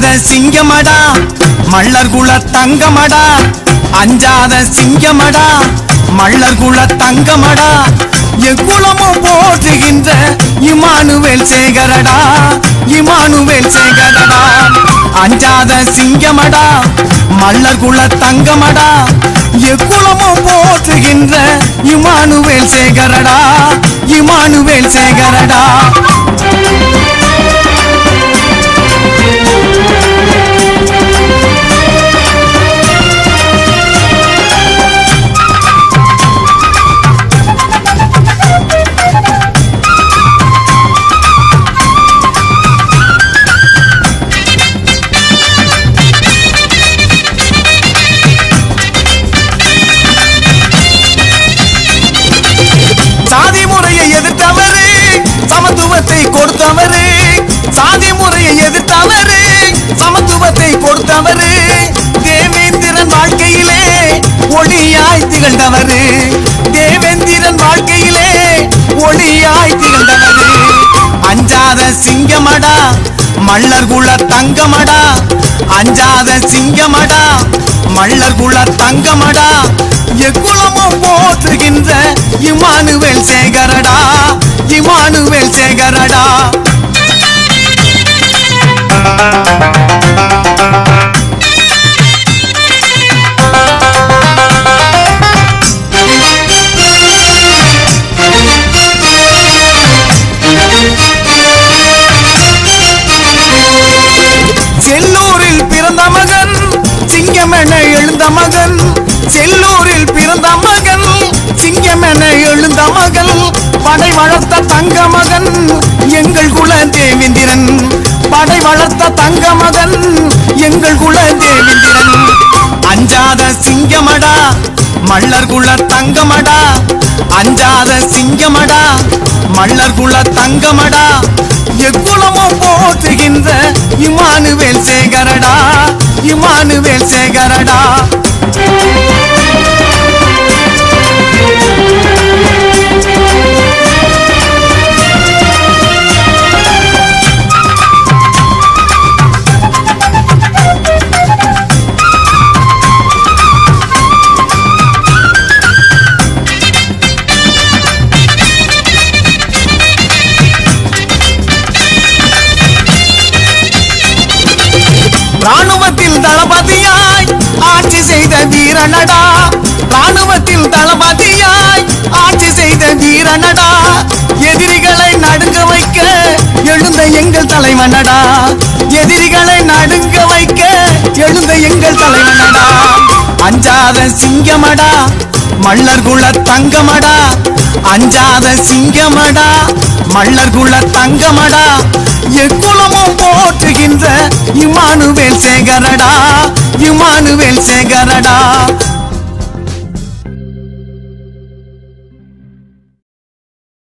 அஞ்சாத சிங்கமடா மல்லர் குல தங்கமடா அஞ்சாத சிங்கமடா மல்லர் குல தங்கமடா எக்குலமும் போற்றுகின்ற இமானுவேல் சேகரடா இமானுவேல் சேகரடா அஞ்சாத சிங்கமடா மல்லர் குல தங்கமடா எக்குலமும் போற்றுகின்ற இமானுவேல் சேகரடா இமானுவேல் சேகரடா சாதி முறையை எதிர்த்தவரு சமத்துவத்தை கொடுத்தவரு சாதி முறையை எதிர்த்தவரு சமத்துவத்தை கொடுத்தவரு தேவேந்திரன் வாழ்க்கையிலே ஒளியாய் திகழ்ந்தவரு தேவேந்திரன் வாழ்க்கையிலே ஒளியாய் திகழ்ந்தவரு அஞ்சாத சிங்கமடா மல்லர் குல தங்கமடா அஞ்சாத சிங்கமடா மல்லர் குல தங்கமடா எக்குலமும் போற்றுகின்ற இமானுவேல் சேகரடா இமானுவேல் சேகரடா செல்லூரில் பிறந்த மகன் சிங்கமென எழுந்த மகன் செல்லூரில் பிறந்த மகன் சிங்கமென எழுந்த மகன் படை வளர்த்த தங்க மகன் எங்கள் குல தேவேந்திரன் படை வளர்த்த தங்க மகன் எங்கள் குல தேவேந்திரன் அஞ்சாத சிங்கமடா மல்லர் குல தங்கமடா அஞ்சாத சிங்கமடா மல்லர் குல தங்கமடா எக்குலமும் போற்றுகின்ற இமானுவேல் சேகரடா இமானுவேல் சேகரடா ராணுவத்தில் தளபதியாய் ஆட்சி செய்த வீரனடா ராணுவத்தில் தளபதியாய் ஆட்சி செய்த வீரனடா எதிரிகளை நடுங்க வைக்க எழுந்த எங்கள் தலைவனடா எதிரிகளை நடுங்க வைக்க எழுந்த எங்கள் தலைவனடா அஞ்சாத சிங்கமடா மல்லர் குல தங்கமடா அஞ்சாத சிங்கமடா மல்லர் குல தங்கமடா எக்குலமும் போற்றுகின்ற இமானுவேல் சேகரடா இமானுவேல் சேகரடா